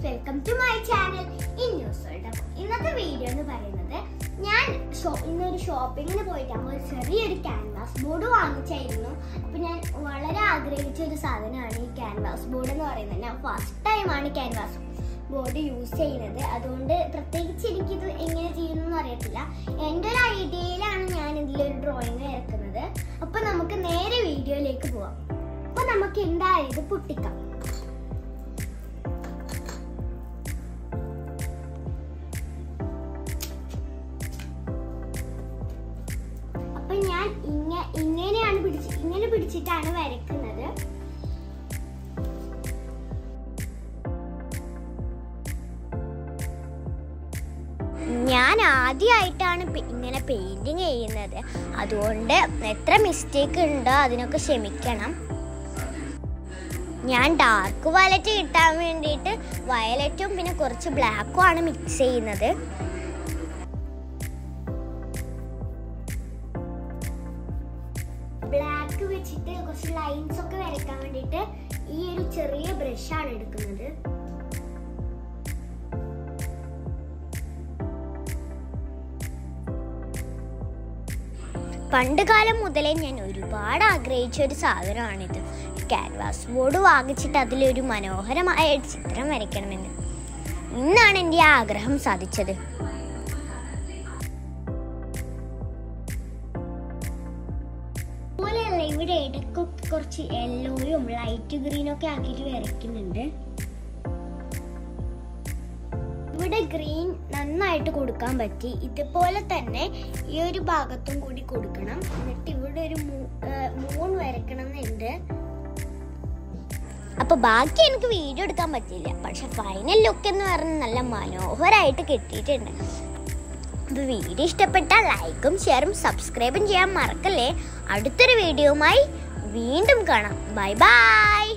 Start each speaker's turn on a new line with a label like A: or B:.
A: welcome to my channel in news world അപ്പോൾ ഇന്നത്തെ video എന്ന് പറയുന്നത് ഞാൻ ഷോ ഇന്നൊരു ഷോപ്പിങ്ങിന് പോയിട്ടാകുമ്പോൾ ഒരു ചെറിയൊരു ക്യാൻവാസ് ബോർഡ് വാങ്ങിച്ചായിരുന്നു അപ്പോൾ ഞാൻ വളരെ ആഗ്രഹിച്ച ഒരു സാധനമാണ് ഈ ക്യാൻവാസ് ബോർഡ് എന്ന് പറയുന്നത് ഞാൻ ഫസ്റ്റ് ടൈമാണ് ക്യാൻവാസ് ബോർഡ് യൂസ് ചെയ്യുന്നത് അതുകൊണ്ട് പ്രത്യേകിച്ച് എനിക്കിത് എങ്ങനെ ചെയ്യുന്നു അറിയത്തില്ല എൻ്റെ ഒരു ഐഡിയയിലാണ് ഞാൻ ഇതിലൊരു ഡ്രോയിങ് ഇറക്കുന്നത് അപ്പോൾ നമുക്ക് നേരെ വീഡിയോയിലേക്ക് പോവാം അപ്പോൾ നമുക്ക് എന്തായാലും ഇത് പൊട്ടിക്കാം അപ്പൊ ഞാൻ ഇങ്ങ ഇങ്ങനെയാണ് പിടിച്ച് ഇങ്ങനെ പിടിച്ചിട്ടാണ് വരയ്ക്കുന്നത് ഞാൻ ആദ്യമായിട്ടാണ് പെ- ഇങ്ങനെ പെയിന്റിങ് ചെയ്യുന്നത് അതുകൊണ്ട് എത്ര മിസ്റ്റേക്ക് ഉണ്ടോ അതിനൊക്കെ ക്ഷമിക്കണം ഞാൻ ഡാർക്ക് വയലറ്റ് കിട്ടാൻ വേണ്ടിയിട്ട് വയലറ്റും പിന്നെ കുറച്ച് ബ്ലാക്കും ആണ് മിക്സ് ചെയ്യുന്നത് ബ്ലാക്ക് വെച്ചിട്ട് കുറച്ച് ലൈൻസ് ഒക്കെ വരയ്ക്കാൻ വേണ്ടിയിട്ട് ഈ ഒരു ചെറിയ ബ്രഷാണ് എടുക്കുന്നത് പണ്ട് കാലം മുതലേ ഞാൻ ഒരുപാട് ആഗ്രഹിച്ച ഒരു സാധനമാണിത് ക്യാൻവാസ് ബോർഡ് വാങ്ങിച്ചിട്ട് അതിലൊരു മനോഹരമായ ഒരു ചിത്രം വരയ്ക്കണമെന്ന് ഇന്നാണ് എൻ്റെ ആ ആഗ്രഹം സാധിച്ചത് അതുപോലെയല്ല ഇവിടെ ഇടയ്ക്കൊക്കെ കുറച്ച് യെല്ലോയും ലൈറ്റ് ഗ്രീനും ഒക്കെ ആക്കിയിട്ട് വരയ്ക്കുന്നുണ്ട് ഇവിടെ ഗ്രീൻ നന്നായിട്ട് കൊടുക്കാൻ പറ്റി ഇതുപോലെ തന്നെ ഈ ഒരു ഭാഗത്തും കൂടി കൊടുക്കണം എന്നിട്ട് ഇവിടെ ഒരു മൂൺ വരയ്ക്കണം എന്നുണ്ട് അപ്പൊ ബാക്കി എനിക്ക് വീഡിയോ എടുക്കാൻ പറ്റില്ല പക്ഷെ ഫൈനൽ ലുക്ക് എന്ന് പറഞ്ഞാൽ നല്ല മനോഹരമായിട്ട് കിട്ടിയിട്ടുണ്ട് അപ്പോൾ വീഡിയോ ഇഷ്ടപ്പെട്ടാൽ ലൈക്കും ഷെയറും സബ്സ്ക്രൈബും ചെയ്യാൻ മറക്കല്ലേ അടുത്തൊരു വീഡിയോയുമായി വീണ്ടും കാണാം ബൈ ബൈ